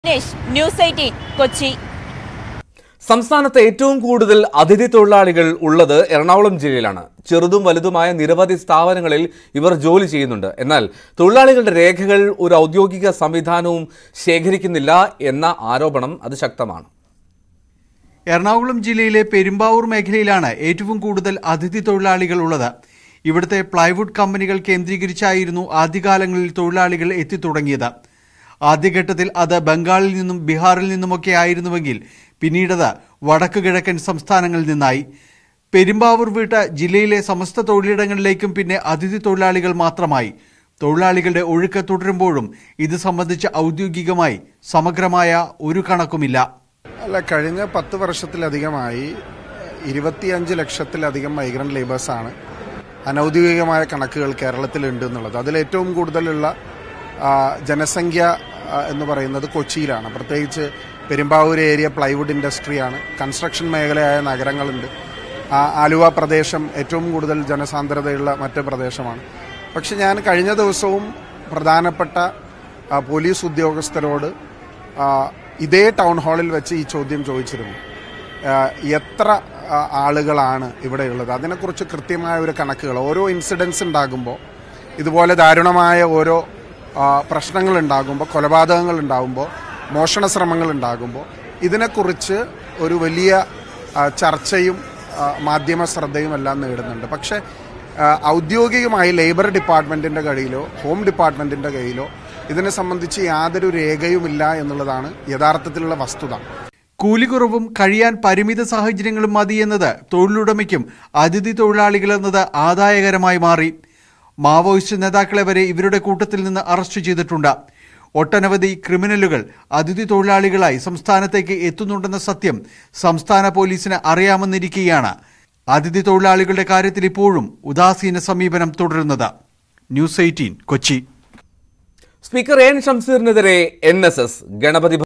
Dinesh news eighteen Kochi സംസ്ഥാനത്ത് ഏറ്റവും കൂടുതൽ അതിഥി തൊഴിലാളികൾ ഉള്ളത് എറണാകുളം ജില്ലയിലാണ് ചെറുതും വലുതുമായ നിരവധി സ്ഥാപനങ്ങളിൽ ഇവർ ജോലി ചെയ്യുന്നുണ്ട് എന്നാൽ തൊഴിലാളികളുടെ രേഖകൾ ഒരു ഔദ്യോഗിക സംവിധാനവും ശേഖരിക്കുന്നില്ല എന്ന ആരോപണം അത് ശക്തമാണ് എറണാകുളം ജില്ലയിലെ പെരുമ്പാവൂർ മേഖലയിലാണ് ഏറ്റവും കൂടുതൽ അതിഥി തൊഴിലാളികൾ ഉള്ളത് ഇവിടുത്തെ പ്ലൈവുഡ് കമ്പനികൾ കേന്ദ്രീകരിച്ചായിരുന്നു ആദ്യകാലങ്ങളിൽ തൊഴിലാളികൾ എത്തിത്തുടങ്ങിയത് ആദ്യഘട്ടത്തിൽ അത് ബംഗാളിൽ നിന്നും ബീഹാറിൽ നിന്നുമൊക്കെ ആയിരുന്നുവെങ്കിൽ പിന്നീടത് വടക്കു കിഴക്കൻ സംസ്ഥാനങ്ങളിൽ നിന്നായി പെരുമ്പാവൂർ വീട്ട ജില്ലയിലെ സമസ്ത തൊഴിലിടങ്ങളിലേക്കും പിന്നെ അതിഥി തൊഴിലാളികൾ മാത്രമായി തൊഴിലാളികളുടെ ഒഴുക്ക് തുടരുമ്പോഴും ഇത് സംബന്ധിച്ച് ഔദ്യോഗികമായി സമഗ്രമായ ഒരു കണക്കുമില്ല അല്ല കഴിഞ്ഞ പത്ത് വർഷത്തിലധികമായി ഇരുപത്തിയഞ്ച് ലക്ഷത്തിലധികം മൈഗ്രന്റ് ലേബേഴ്സാണ് അനൌദ്യോഗികമായ കണക്കുകൾ കേരളത്തിലുണ്ട് എന്നുള്ളത് അതിൽ ഏറ്റവും കൂടുതലുള്ള ആ, ജനസംഖ്യ ആ, എന്ന് പറയുന്നത് കൊച്ചിയിലാണ് പ്രത്യേകിച്ച് പെരുമ്പാവൂർ ഏരിയ പ്ലൈവുഡ് ഇൻഡസ്ട്രിയാണ് കൺസ്ട്രക്ഷൻ മേഖലയായ നഗരങ്ങളുണ്ട് ആ, ആലുവ പ്രദേശം ഏറ്റവും കൂടുതൽ ജനസാന്ദ്രതയുള്ള മറ്റ് പ്രദേശമാണ് പക്ഷെ ഞാൻ കഴിഞ്ഞ ദിവസവും പ്രധാനപ്പെട്ട ആ, പോലീസ് ഉദ്യോഗസ്ഥരോട് ആ, ഇതേ ടൗൺ ഹാളിൽ വെച്ച് ഈ ചോദ്യം ചോദിച്ചിരുന്നു ആ, എത്ര ആ, ആളുകളാണ് ഇവിടെയുള്ളത് അതിനെക്കുറിച്ച് കൃത്യമായ ഒരു കണക്കുകൾ ഓരോ ഇൻസിഡൻസ് ഉണ്ടാകുമ്പോൾ ഇതുപോലെ ദാരുണമായ ഓരോ ആ, പ്രശ്നങ്ങൾ ഉണ്ടാകുമ്പോൾ കൊലപാതകങ്ങൾ ഉണ്ടാകുമ്പോൾ മോഷണ ശ്രമങ്ങൾ ഉണ്ടാകുമ്പോൾ ഇതിനെക്കുറിച്ച് ഒരു വലിയ ആ, ചർച്ചയും ആ, മാധ്യമ ശ്രദ്ധയും എല്ലാം നേടുന്നുണ്ട് പക്ഷേ ആ, ഔദ്യോഗികമായി ലേബർ ഡിപ്പാർട്ട്മെന്റിന്റെ കയ്യിലോ ഹോം ഡിപ്പാർട്ട്മെന്റിന്റെ കയ്യിലോ ഇതിനെ സംബന്ധിച്ച് യാതൊരു രേഖയുമില്ല എന്നുള്ളതാണ് യഥാർത്ഥത്തിലുള്ള വസ്തുത കൂലി കുറവും കഴിയാൻ പരിമിത സാഹചര്യങ്ങളും മതി എന്നത് തൊഴിലുടമയ്ക്കും അതിഥി തൊഴിലാളികളെന്നത് ആദായകരമായി മാറി മാവോയിസ്റ്റ് നേതാക്കളെ വരെ ഇവരുടെ കൂട്ടത്തിൽ നിന്ന് അറസ്റ്റ് ചെയ്തിട്ടുണ്ട് ഒട്ടനവധി ക്രിമിനലുകൾ അതിഥി തൊഴിലാളികളായി സംസ്ഥാനത്തേക്ക് എത്തുന്നുണ്ടെന്ന സത്യം സംസ്ഥാന പോലീസിന് അറിയാമെന്നിരിക്കെയാണ് അതിഥി തൊഴിലാളികളുടെ കാര്യത്തിൽ ഇപ്പോഴും ഉദാസീന സമീപനം തുടരുന്നത് news eighteen Kochi speaker N ഷംസീറിനെതിരെ എൻ എസ് എസ് ഗണപതി